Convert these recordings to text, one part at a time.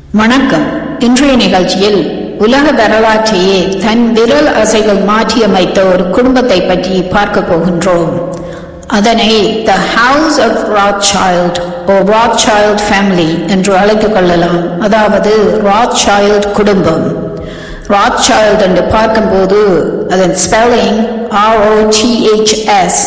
வணக்கம் இன்றைய நிகழ்ச்சியில் உலக வரலாற்றையே தன் விரல் அசைகள் மாற்றியமைத்த ஒரு குடும்பத்தை பற்றி பார்க்க போகின்றோம் அதனை த ஹவுஸ் ஆஃப் ராத்சைல்ட் ஓ ராத்சைல்ட் ஃபேமிலி என்று அழைத்துக் கொள்ளலாம் அதாவது ராத்சைல்ட் குடும்பம் ராத்சைல்ட் என்று பார்க்கும்போது அதன் spelling R O T H S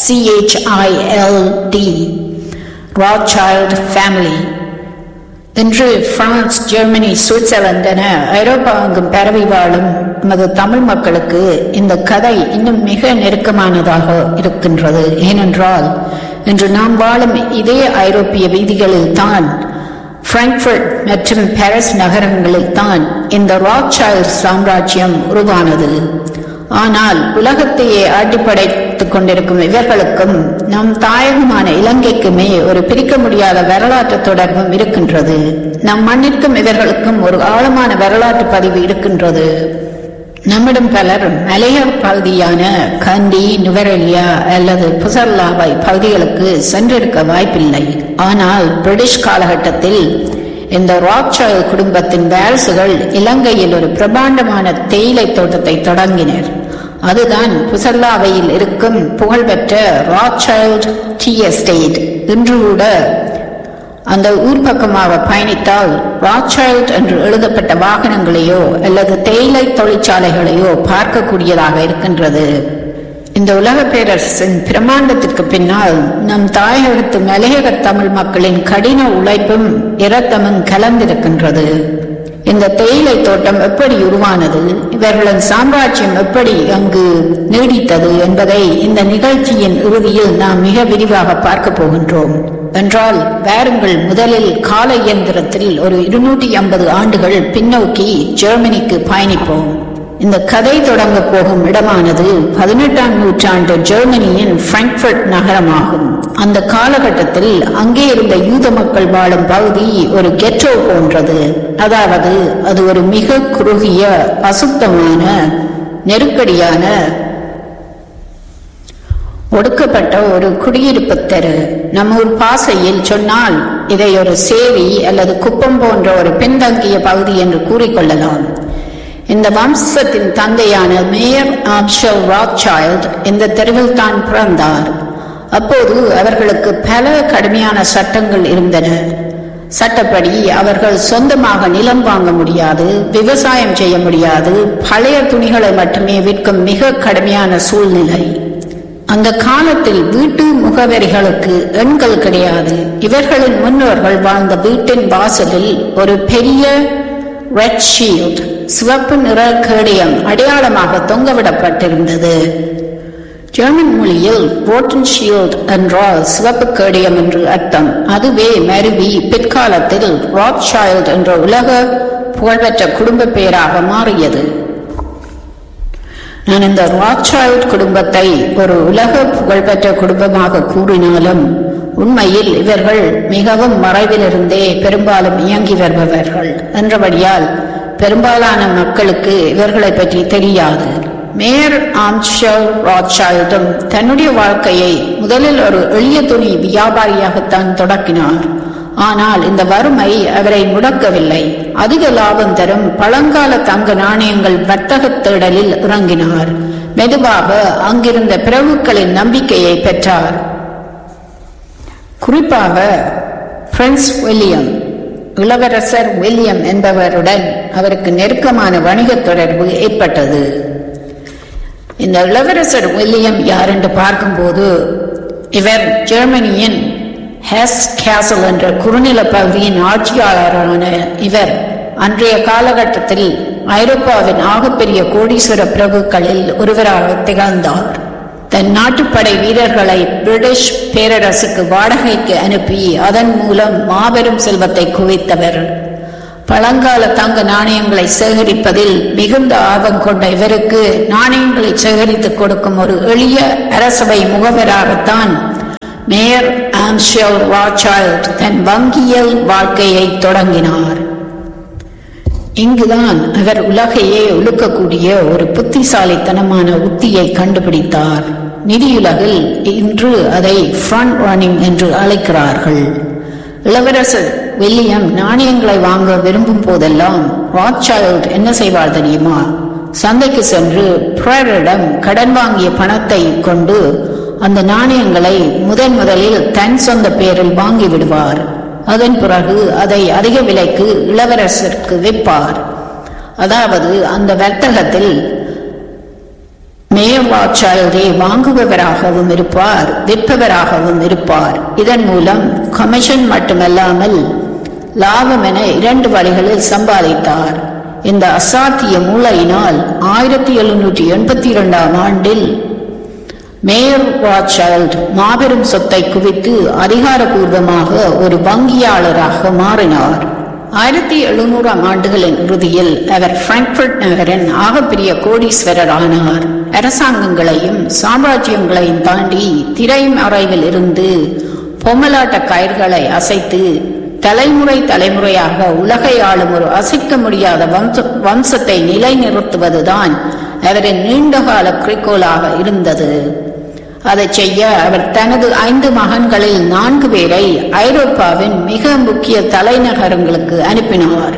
C H I L D Rothschild family இன்று பிரான்ஸ் ஜெர்மனி சுவிட்சர்லாந்து என ஐரோப்பா எங்கும் பரவி வாழும் நமது தமிழ் மக்களுக்கு இந்த கதை இன்னும் மிக நெருக்கமானதாக இருக்கின்றது ஏனென்றால் இன்று நாம் வாழும் இதே ஐரோப்பிய வீதிகளில் தான் பிராங்க்ஃபர்ட் மற்றும் பாரிஸ் நகரங்களில் தான் இந்த ராக்சைல்ட் சாம்ராஜ்யம் உருவானது ஆனால் உலகத்தையே ஆட்டிப்படைத்துக் கொண்டிருக்கும் இவர்களுக்கும் நம் தாயகமான இலங்கைக்குமே ஒரு பிரிக்க முடியாத வரலாற்று தொடர்பும் இருக்கின்றது நம் மண்ணிற்கும் இவர்களுக்கும் ஒரு ஆழமான வரலாற்று பதிவு இருக்கின்றது நம்மிடம் பலர் மலையர் பகுதியான கண்டி நுவரெலியா அல்லது புசர்லாவை பகுதிகளுக்கு சென்றிருக்க வாய்ப்பில்லை ஆனால் பிரிட்டிஷ் காலகட்டத்தில் இந்த ராக்சாயல் குடும்பத்தின் வாரிசுகள் இலங்கையில் ஒரு பிரபாண்டமான தேயிலை தோட்டத்தை தொடங்கினர் அதுதான் புசல்லாவையில் இருக்கும் புகழ்பெற்ற ராக்சைல்ட் டீ எஸ்டேட் இன்று கூட அந்த ஊர் பக்கமாக பயணித்தால் ராக்சைல்ட் என்று எழுதப்பட்ட வாகனங்களையோ அல்லது தேயிலை தொழிற்சாலைகளையோ பார்க்கக்கூடியதாக இருக்கின்றது இந்த உலக பேரரசின் பிரமாண்டத்திற்கு பின்னால் நம் தாயகத்து மலையக தமிழ் மக்களின் கடின உழைப்பும் இரத்தமும் கலந்திருக்கின்றது இந்த தேயிலை தோட்டம் எப்படி உருவானது இவர்களின் சாம்ராஜ்யம் எப்படி அங்கு நீடித்தது என்பதை இந்த நிகழ்ச்சியின் இறுதியில் நாம் மிக விரிவாக பார்க்க போகின்றோம் என்றால் வாருங்கள் முதலில் கால இயந்திரத்தில் ஒரு இருநூற்றி ஐம்பது ஆண்டுகள் பின்னோக்கி ஜெர்மனிக்கு பயணிப்போம் இந்த கதை தொடங்க போகும் இடமானது பதினெட்டாம் நூற்றாண்டு ஜெர்மனியின் பிராங்க்ஃபர்ட் நகரமாகும் அந்த காலகட்டத்தில் அங்கே இருந்த யூத மக்கள் வாழும் பகுதி ஒரு கெட்டோ போன்றது அதாவது அது ஒரு மிக குறுகிய அசுத்தமான நெருக்கடியான ஒடுக்கப்பட்ட ஒரு குடியிருப்பு தெரு நம்ம ஊர் பாசையில் சொன்னால் இதை ஒரு சேரி அல்லது குப்பம் போன்ற ஒரு பின்தங்கிய பகுதி என்று கூறிக்கொள்ளலாம் இந்த வம்சத்தின் தந்தையான மேயர் ஆப்ஷல் ராக்சைல்ட் இந்த தெருவில் தான் பிறந்தார் அப்போது அவர்களுக்கு பல கடுமையான சட்டங்கள் இருந்தன சட்டப்படி அவர்கள் சொந்தமாக நிலம் வாங்க முடியாது விவசாயம் செய்ய முடியாது பழைய துணிகளை மட்டுமே விற்கும் மிக கடுமையான சூழ்நிலை அந்த காலத்தில் வீட்டு முகவரிகளுக்கு எண்கள் கிடையாது இவர்களின் முன்னோர்கள் வாழ்ந்த வீட்டின் வாசலில் ஒரு பெரிய ரெட் ஷீல்ட் சிவப்பு நிற கேடயம் அடையாளமாக தொங்கவிடப்பட்டிருந்தது ஜெர்மன் மொழியில் ரோட்டன் ஷீல்ட் என்றால் சிவப்பு கேடயம் என்று அர்த்தம் அதுவே மருவி பிற்காலத்தில் ராக் ஷைல்ட் என்ற உலக புகழ்பெற்ற குடும்ப பெயராக மாறியது நான் இந்த ராக்சைல்ட் குடும்பத்தை ஒரு உலக புகழ்பெற்ற குடும்பமாக கூறினாலும் உண்மையில் இவர்கள் மிகவும் மறைவிலிருந்தே பெரும்பாலும் இயங்கி வருபவர்கள் என்றபடியால் பெரும்பாலான மக்களுக்கு இவர்களை பற்றி தெரியாது மேயர் ஆம்ஷல் ராட்சைல்டும் தன்னுடைய வாழ்க்கையை முதலில் ஒரு எளிய துணி வியாபாரியாகத்தான் தொடக்கினார் ஆனால் இந்த வறுமை அவரை முடக்கவில்லை அதிக லாபம் தரும் பழங்கால தங்க நாணயங்கள் வர்த்தக தேடலில் இறங்கினார் மெதுவாக அங்கிருந்த பிரபுக்களின் நம்பிக்கையை பெற்றார் குறிப்பாக பிரின்ஸ் வில்லியம் இளவரசர் வில்லியம் என்பவருடன் அவருக்கு நெருக்கமான வணிக தொடர்பு ஏற்பட்டது இந்த இளவரசர் வில்லியம் யார் என்று பார்க்கும்போது இவர் ஜெர்மனியின் ஹெஸ் கேசல் என்ற குறுநில பகுதியின் ஆட்சியாளரான இவர் அன்றைய காலகட்டத்தில் ஐரோப்பாவின் ஆகப்பெரிய கோடீஸ்வர பிரபுக்களில் ஒருவராக திகழ்ந்தார் தன் நாட்டுப்படை வீரர்களை பிரிட்டிஷ் பேரரசுக்கு வாடகைக்கு அனுப்பி அதன் மூலம் மாபெரும் செல்வத்தை குவித்தவர் பழங்கால தங்க நாணயங்களை சேகரிப்பதில் மிகுந்த ஆர்வம் கொண்ட இவருக்கு நாணயங்களை சேகரித்து கொடுக்கும் ஒரு எளிய அரசவை முகவராகத்தான் மேயர் ஆன்ஷியல் ராச்சைல்ட் தன் வங்கியல் வாழ்க்கையை தொடங்கினார் இங்குதான் அவர் உலகையே உழுக்கக்கூடிய ஒரு புத்திசாலித்தனமான உத்தியை கண்டுபிடித்தார் நிதியுலகில் இன்று அதை ஃப்ரண்ட் ரன்னிங் என்று அழைக்கிறார்கள் இளவரசர் வில்லியம் நாணயங்களை வாங்க விரும்பும் போதெல்லாம் ராத்சைல்ட் என்ன செய்வார் தெரியுமா சந்தைக்கு சென்று பிறரிடம் கடன் வாங்கிய பணத்தை கொண்டு அந்த நாணயங்களை முதன் முதலில் தன் சொந்த பேரில் வாங்கி விடுவார் அதன் பிறகு அதை அதிக விலைக்கு இளவரசருக்கு விற்பார் அதாவது அந்த வர்த்தகத்தில் மேயர் வாட்சாயரே வாங்குபவராகவும் இருப்பார் விற்பவராகவும் இருப்பார் இதன் மூலம் கமிஷன் மட்டுமல்லாமல் லாபம் என இரண்டு வழிகளில் சம்பாதித்தார் இந்த அசாத்திய மூளையினால் ஆயிரத்தி எழுநூற்றி எண்பத்தி இரண்டாம் ஆண்டில் மேயர் வாட்சைல்ட் மாபெரும் சொத்தை குவித்து அதிகாரபூர்வமாக ஒரு வங்கியாளராக மாறினார் ஆயிரத்தி எழுநூறாம் ஆண்டுகளின் இறுதியில் அவர் பிராங்க்பர்ட் நகரின் ஆகப்பெரிய கோடீஸ்வரர் ஆனார் அரசாங்கங்களையும் சாம்ராஜ்யங்களையும் தாண்டி திரைமறைவில் இருந்து பொம்மலாட்ட கயிர்களை அசைத்து தலைமுறை தலைமுறையாக உலகை ஆளும் ஒரு அசைக்க முடியாத வம்ச வம்சத்தை நிலைநிறுத்துவதுதான் அவரின் நீண்டகால குறிக்கோளாக இருந்தது அதை செய்ய அவர் தனது ஐந்து மகன்களில் நான்கு பேரை ஐரோப்பாவின் மிக முக்கிய தலைநகரங்களுக்கு அனுப்பினார்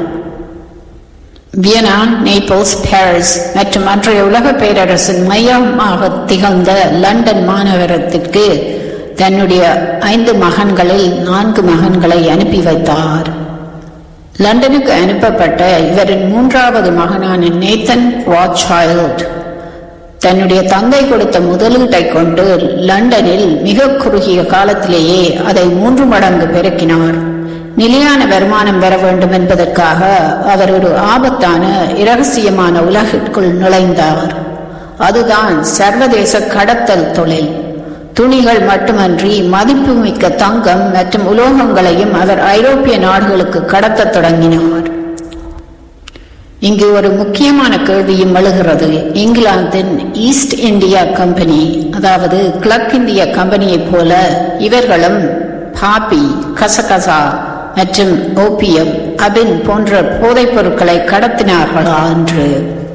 வியனா நேபிள்ஸ் பாரிஸ் மற்றும் அன்றைய உலக பேரரசின் மையமாக திகழ்ந்த லண்டன் மாநகரத்திற்கு தன்னுடைய ஐந்து மகன்களில் நான்கு மகன்களை அனுப்பி வைத்தார் லண்டனுக்கு அனுப்பப்பட்ட இவரின் மூன்றாவது மகனான நேத்தன் வாட்சைல்ட் தன்னுடைய தந்தை கொடுத்த முதலீட்டை கொண்டு லண்டனில் மிக குறுகிய காலத்திலேயே அதை மூன்று மடங்கு பெருக்கினார் நிலையான வருமானம் பெற வேண்டும் என்பதற்காக அவர் ஒரு ஆபத்தான இரகசியமான உலகிற்குள் நுழைந்தார் அதுதான் சர்வதேச கடத்தல் தொழில் துணிகள் மட்டுமன்றி மதிப்புமிக்க தங்கம் மற்றும் உலோகங்களையும் அவர் ஐரோப்பிய நாடுகளுக்கு கடத்தத் தொடங்கினார் இங்கு ஒரு முக்கியமான கேள்வியும் எழுகிறது இங்கிலாந்தின் ஈஸ்ட் இந்தியா கம்பெனி அதாவது கிழக்கிந்திய கம்பெனியைப் போல இவர்களும் பாப்பி கசகசா மற்றும் ஓபியம் அபின் போன்ற போதைப் பொருட்களை கடத்தினார்களா என்று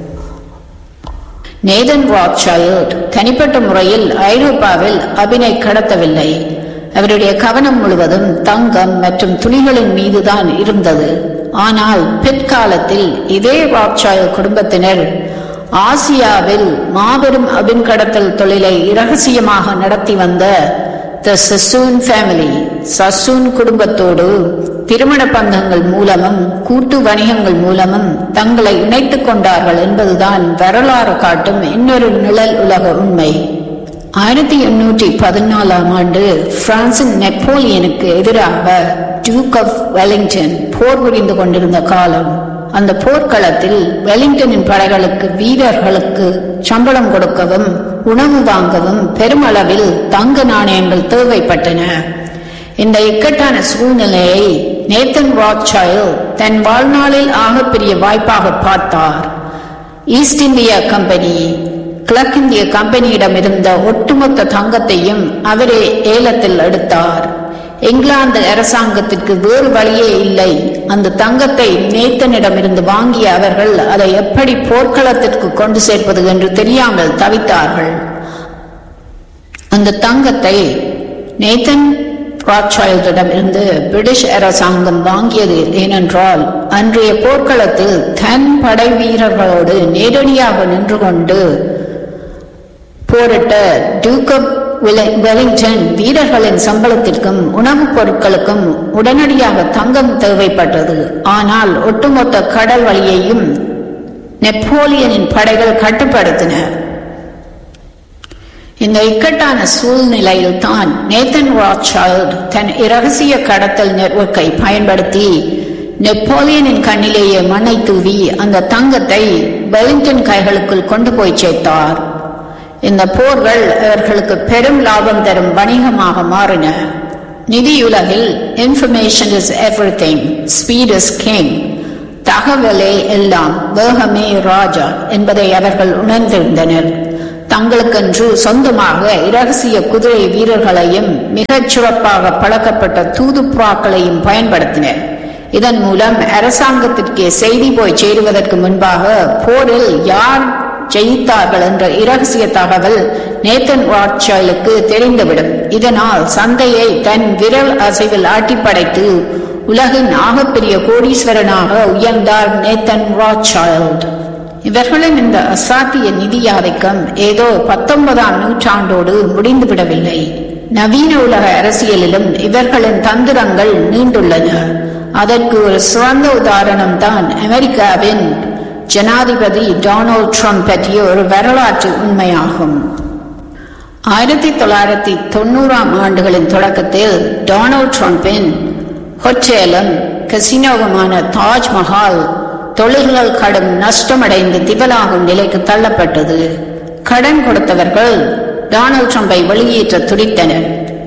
நேதன் ராட்சைல்ட் தனிப்பட்ட முறையில் ஐரோப்பாவில் அபினை கடத்தவில்லை அவருடைய கவனம் முழுவதும் தங்கம் மற்றும் துணிகளின் மீதுதான் இருந்தது ஆனால் பிற்காலத்தில் இதே ராட்சாயல் குடும்பத்தினர் ஆசியாவில் மாபெரும் அபின் கடத்தல் தொழிலை இரகசியமாக நடத்தி வந்த த சசூன் ஃபேமிலி சசூன் குடும்பத்தோடு திருமண பந்தங்கள் மூலமும் கூட்டு வணிகங்கள் மூலமும் தங்களை இணைத்துக் கொண்டார்கள் என்பதுதான் வரலாறு காட்டும் இன்னொரு நிழல் உலக உண்மை ஆயிரத்தி எண்ணூற்றி பதினாலாம் ஆண்டு பிரான்சின் நெப்போலியனுக்கு எதிராக டியூக் ஆஃப் வெலிங்டன் போர் புரிந்து கொண்டிருந்த காலம் அந்த போர்க்களத்தில் வெலிங்டனின் படைகளுக்கு வீரர்களுக்கு சம்பளம் கொடுக்கவும் உணவு வாங்கவும் பெருமளவில் தங்க நாணயங்கள் தேவைப்பட்டன இந்த இக்கட்டான சூழ்நிலையை நேத்தன் ராட்சைல் தன் வாழ்நாளில் ஆகப்பெரிய வாய்ப்பாக பார்த்தார் ஈஸ்ட் இந்தியா கம்பெனி கிழக்கிந்திய கம்பெனியிடம் இருந்த ஒட்டுமொத்த தங்கத்தையும் அவரே ஏலத்தில் எடுத்தார் இங்கிலாந்து அரசாங்கத்திற்கு வேறு வழியே இல்லை அந்த தங்கத்தை நேத்தனிடமிருந்து வாங்கிய அவர்கள் அதை எப்படி போர்க்களத்திற்கு கொண்டு சேர்ப்பது என்று தெரியாமல் தவித்தார்கள் அந்த தங்கத்தை நேத்தன் ராட்சைல்டிடம் இருந்து பிரிட்டிஷ் அரசாங்கம் வாங்கியது ஏனென்றால் அன்றைய போர்க்களத்தில் தன் படை வீரர்களோடு நேரடியாக நின்று கொண்டு போரிட்ட டியூக் ஆஃப் வெலிங்டன் வீரர்களின் சம்பளத்திற்கும் உணவுப் பொருட்களுக்கும் உடனடியாக தங்கம் தேவைப்பட்டது ஆனால் ஒட்டுமொத்த கடல் வழியையும் நெப்போலியனின் படைகள் கட்டுப்படுத்தின இந்த இக்கட்டான சூழ்நிலையில் தான் நேத்தன் ராட்சைல்ட் தன் இரகசிய கடத்தல் நெட்வொர்க்கை பயன்படுத்தி நெப்போலியனின் கண்ணிலேயே மண்ணை தூவி அந்த தங்கத்தை வெலிங்டன் கைகளுக்குள் கொண்டு போய் சேர்த்தார் இந்த போர்கள் அவர்களுக்கு பெரும் லாபம் தரும் வணிகமாக மாறின நிதியுலகில் information is everything speed is king தகவலே எல்லாம் வேகமே ராஜா என்பதை அவர்கள் உணர்ந்திருந்தனர் தங்களுக்கென்று சொந்தமாக இரகசிய குதிரை வீரர்களையும் மிகச் சிறப்பாக பழக்கப்பட்ட தூதுப்புறாக்களையும் பயன்படுத்தினர் இதன் மூலம் அரசாங்கத்திற்கே செய்தி போய் சேருவதற்கு முன்பாக போரில் யார் ஜெயித்தார்கள் என்ற இரகசிய தகவல் நேத்தன் வாட்சாயிலுக்கு தெரிந்துவிடும் இதனால் சந்தையை தன் விரல் அசைவில் ஆட்டிப்படைத்து உலகின் ஆகப்பெரிய கோடீஸ்வரனாக உயர்ந்தார் நேத்தன் ராச்சைல்ட் இவர்களின் இந்த அசாத்திய நிதி ஆதிக்கம் ஏதோ பத்தொன்பதாம் நூற்றாண்டோடு முடிந்துவிடவில்லை நவீன உலக அரசியலிலும் இவர்களின் தந்திரங்கள் நீண்டுள்ளன அதற்கு ஒரு சிறந்த உதாரணம் தான் அமெரிக்காவின் ஜனாதிபதி டொனால்ட் ட்ரம்ப் பற்றிய ஒரு வரலாற்று உண்மையாகும் ஆயிரத்தி தொள்ளாயிரத்தி தொண்ணூறாம் ஆண்டுகளின் தொடக்கத்தில் டொனால்ட் ட்ரம்பின் ஹோட்டேலும் கசினோவுமான தாஜ்மஹால் தொழில்கள் கடும் நஷ்டமடைந்து திவலாகும் நிலைக்கு தள்ளப்பட்டது கடன் கொடுத்தவர்கள் டொனால்ட் ட்ரம்பை வெளியேற்ற துடித்தனர்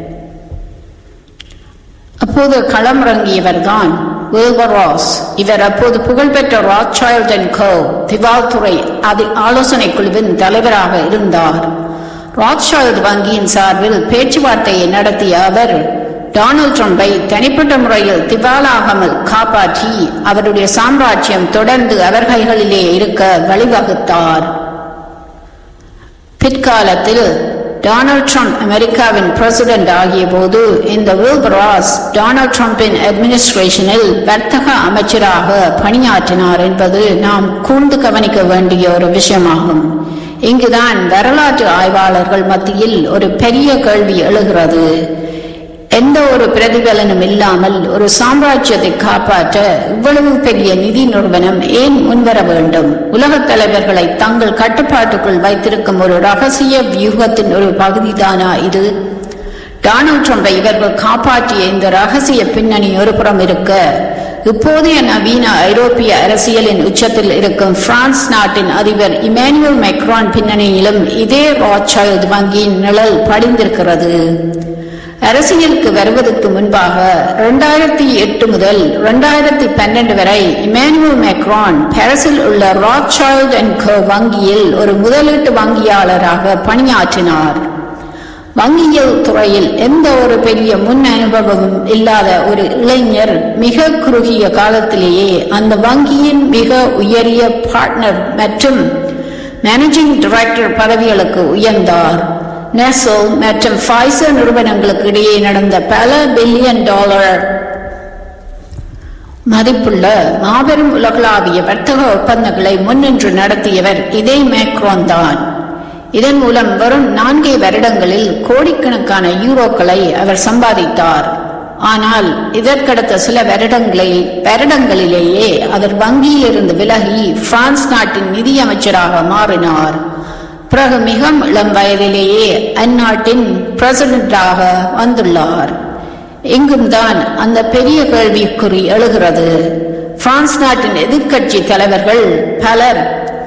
அப்போது களமிறங்கியவர் தான் ராஸ் இவர் அப்போது புகழ்பெற்ற ராச்சைல்ட் அண்ட் கோ திவால் துறை அது ஆலோசனை குழுவின் தலைவராக இருந்தார் ராத்ஷைல்ட் வங்கியின் சார்பில் பேச்சுவார்த்தையை நடத்திய அவர் டொனால்ட் ட்ரம்பை தனிப்பட்ட முறையில் திவாலாகாமல் காப்பாற்றி அவருடைய சாம்ராஜ்யம் தொடர்ந்து அவர் கைகளிலே இருக்க வழிவகுத்தார் பிற்காலத்தில் டொனால்ட் ட்ரம்ப் அமெரிக்காவின் பிரசிடென்ட் ஆகிய போது இந்த வில்பராஸ் டொனால்ட் ட்ரம்பின் அட்மினிஸ்ட்ரேஷனில் வர்த்தக அமைச்சராக பணியாற்றினார் என்பது நாம் கூர்ந்து கவனிக்க வேண்டிய ஒரு விஷயமாகும் இங்குதான் வரலாற்று ஆய்வாளர்கள் மத்தியில் ஒரு பெரிய கேள்வி எழுகிறது எந்த ஒரு பிரதிபலனும் இல்லாமல் ஒரு சாம்ராஜ்யத்தை காப்பாற்ற இவ்வளவு பெரிய நிதி நிறுவனம் ஏன் முன்வர வேண்டும் உலகத் தலைவர்களை தங்கள் கட்டுப்பாட்டுக்குள் வைத்திருக்கும் ஒரு ரகசிய வியூகத்தின் ஒரு பகுதிதானா இது டொனால்ட் ட்ரம்பை இவர்கள் காப்பாற்றிய இந்த ரகசிய பின்னணி ஒரு புறம் இருக்க இப்போதைய நவீன ஐரோப்பிய அரசியலின் உச்சத்தில் இருக்கும் பிரான்ஸ் நாட்டின் அதிபர் இமானுவல் மைக்ரான் பின்னணியிலும் இதே ராச்சைல்ட் வங்கியின் நிழல் படிந்திருக்கிறது அரசியலுக்கு வருவதற்கு முன்பாக இரண்டாயிரத்தி எட்டு முதல் இரண்டாயிரத்தி பன்னெண்டு வரை இமானுவல் மேக்ரான் பாரிஸில் உள்ள ராச்சைல்ட் அண்ட் கோ வங்கியில் ஒரு முதலீட்டு வங்கியாளராக பணியாற்றினார் வங்கியல் துறையில் எந்த ஒரு பெரிய முன் அனுபவமும் இல்லாத ஒரு இளைஞர் மிக குறுகிய காலத்திலேயே அந்த வங்கியின் மிக உயரிய பார்ட்னர் மற்றும் மேனேஜிங் டைரக்டர் பதவிகளுக்கு உயர்ந்தார் நெசல் மற்றும் ஃபைசர் நிறுவனங்களுக்கு இடையே நடந்த பல பில்லியன் டாலர் மதிப்புள்ள மாபெரும் உலகளாவிய வர்த்தக ஒப்பந்தங்களை முன்னின்று நடத்தியவர் இதே மேக்ரோன் தான் இதன் மூலம் வரும் நான்கே வருடங்களில் கோடிக்கணக்கான யூரோக்களை அவர் சம்பாதித்தார் ஆனால் இதற்கடுத்த சில வருடங்களை வருடங்களிலேயே அவர் வங்கியிலிருந்து விலகி பிரான்ஸ் நாட்டின் நிதியமைச்சராக மாறினார் பிறகு மிக இளம் வயதிலேயே அந்நாட்டின் பிரசிடண்டாக வந்துள்ளார் இங்கும் தான் அந்த பெரிய கேள்விக்குறி எழுகிறது பிரான்ஸ் நாட்டின் எதிர்க்கட்சி தலைவர்கள் பலர்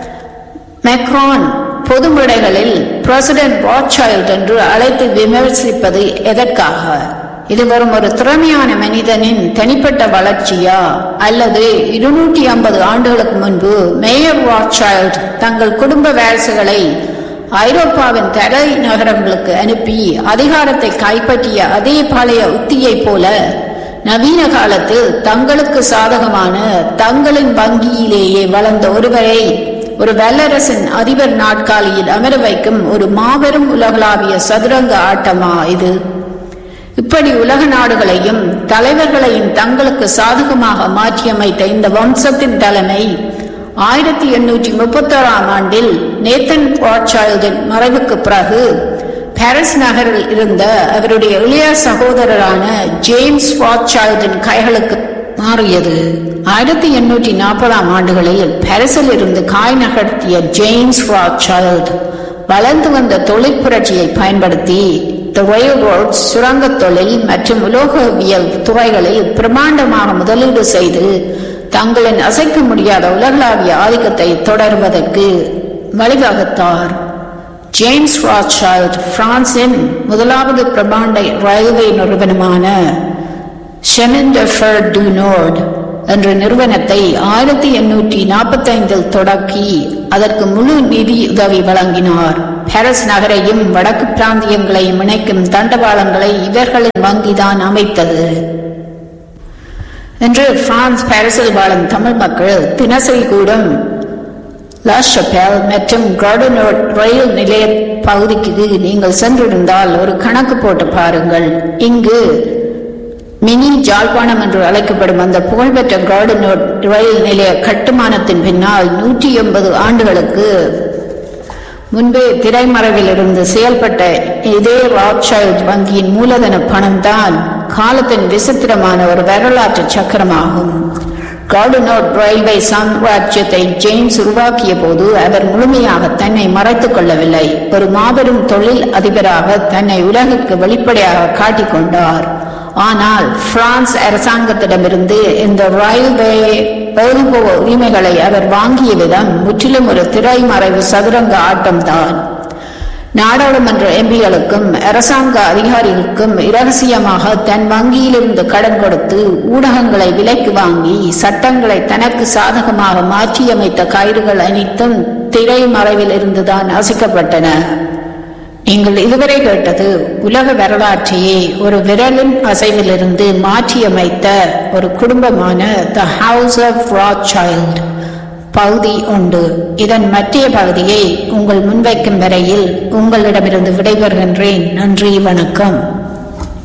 மெக்ரான் பொது மேடைகளில் பிரசிடென்ட் ராட்சைல்ட் என்று அழைத்து விமர்சிப்பது எதற்காக இது வெறும் ஒரு திறமையான மனிதனின் தனிப்பட்ட வளர்ச்சியா அல்லது இருநூற்றி ஐம்பது ஆண்டுகளுக்கு முன்பு மேயர் ராட்சைல்ட் தங்கள் குடும்ப வாரிசுகளை ஐரோப்பாவின் தடை நகரங்களுக்கு அனுப்பி அதிகாரத்தை கைப்பற்றிய அதே பழைய உத்தியை போல நவீன காலத்தில் தங்களுக்கு சாதகமான தங்களின் வங்கியிலேயே வளர்ந்த ஒருவரை ஒரு வல்லரசின் அதிபர் நாட்காலியில் அமர வைக்கும் ஒரு மாபெரும் உலகளாவிய சதுரங்க ஆட்டமா இது இப்படி உலக நாடுகளையும் தலைவர்களையும் தங்களுக்கு சாதகமாக மாற்றியமைத்த இந்த வம்சத்தின் தலைமை ஆயிரத்தி எண்ணூற்றி முப்பத்தோராம் ஆண்டில் நேத்தன் ராட்சைல்டின் மறைவுக்கு பிறகு பாரிஸ் நகரில் இருந்த அவருடைய இளைய சகோதரரான ஜேம்ஸ் ராட்சைல்டின் கைகளுக்கு மாறியது ஆயிரத்தி எண்ணூற்றி நாற்பதாம் ஆண்டுகளில் பாரிஸில் இருந்து காய் நகர்த்திய ஜேம்ஸ் ராட்சைல்ட் வளர்ந்து வந்த தொழில் புரட்சியை பயன்படுத்தி த ரயில்ரோட்ஸ் சுரங்கத் தொழில் மற்றும் உலோகவியல் துறைகளில் பிரமாண்டமாக முதலீடு செய்து தங்களின் அசைக்க முடியாத உலகளாவிய ஆதிக்கத்தை தொடர்வதற்கு வழிவகுத்தார் ஜேம்ஸ் ராட்சைல்ட் பிரான்சின் முதலாவது பிரமாண்ட ரயில்வே நிறுவனமான ஷெமிண்டஃபர் டு நோர்ட் என்ற நிறுவனத்தை ஆயிரத்தி எண்ணூற்றி நாற்பத்தி ஐந்தில் தொடக்கி அதற்கு முழு நிதி உதவி வழங்கினார் பாரிஸ் நகரையும் வடக்கு பிராந்தியங்களையும் இணைக்கும் தண்டவாளங்களை இவர்களின் வங்கிதான் அமைத்தது இன்று பிரான்ஸ் பாரிஸில் வாழும் தமிழ் மக்கள் தினசரி கூடும் லாஷப்பேல் மற்றும் கார்டனோட் ரயில் நிலைய பகுதிக்கு நீங்கள் சென்றிருந்தால் ஒரு கணக்கு போட்டு பாருங்கள் இங்கு மினி ஜாழ்ப்பாணம் என்று அழைக்கப்படும் அந்த புகழ்பெற்ற கார்டன் ரயில் நிலைய கட்டுமானத்தின் பின்னால் நூற்றி எண்பது ஆண்டுகளுக்கு முன்பே திரைமறைவில் இருந்து செயல்பட்ட இதே ராட்சைல்ட் வங்கியின் மூலதன பணம்தான் காலத்தின் விசித்திரமான ஒரு வரலாற்று சக்கரமாகும் கார்டுனோட் ரயில்வே சாம்ராஜ்யத்தை ஜேம்ஸ் உருவாக்கிய போது அவர் முழுமையாக தன்னை மறைத்துக் கொள்ளவில்லை ஒரு மாபெரும் தொழில் அதிபராக தன்னை உலகுக்கு வெளிப்படையாக காட்டிக்கொண்டார் ஆனால் பிரான்ஸ் அரசாங்கத்திடமிருந்து இந்த ரயில்வே எழுதுபோக உரிமைகளை அவர் வாங்கிய விதம் முற்றிலும் ஒரு திரைமறைவு சதுரங்க ஆட்டம்தான் நாடாளுமன்ற எம்பிகளுக்கும் அரசாங்க அதிகாரிகளுக்கும் இரகசியமாக தன் வங்கியிலிருந்து கடன் கொடுத்து ஊடகங்களை விலைக்கு வாங்கி சட்டங்களை தனக்கு சாதகமாக மாற்றியமைத்த கயிறுகள் அனைத்தும் திரைமறைவில் இருந்துதான் அசைக்கப்பட்டன நீங்கள் இதுவரை கேட்டது உலக வரலாற்றையே ஒரு விரலின் அசைவிலிருந்து மாற்றியமைத்த ஒரு குடும்பமான த ஹவுஸ் ஆஃப் ராட்சைல்ட் பகுதி உண்டு இதன் மற்றைய பகுதியை உங்கள் முன்வைக்கும் வரையில் உங்களிடமிருந்து விடைபெறுகின்றேன் நன்றி வணக்கம்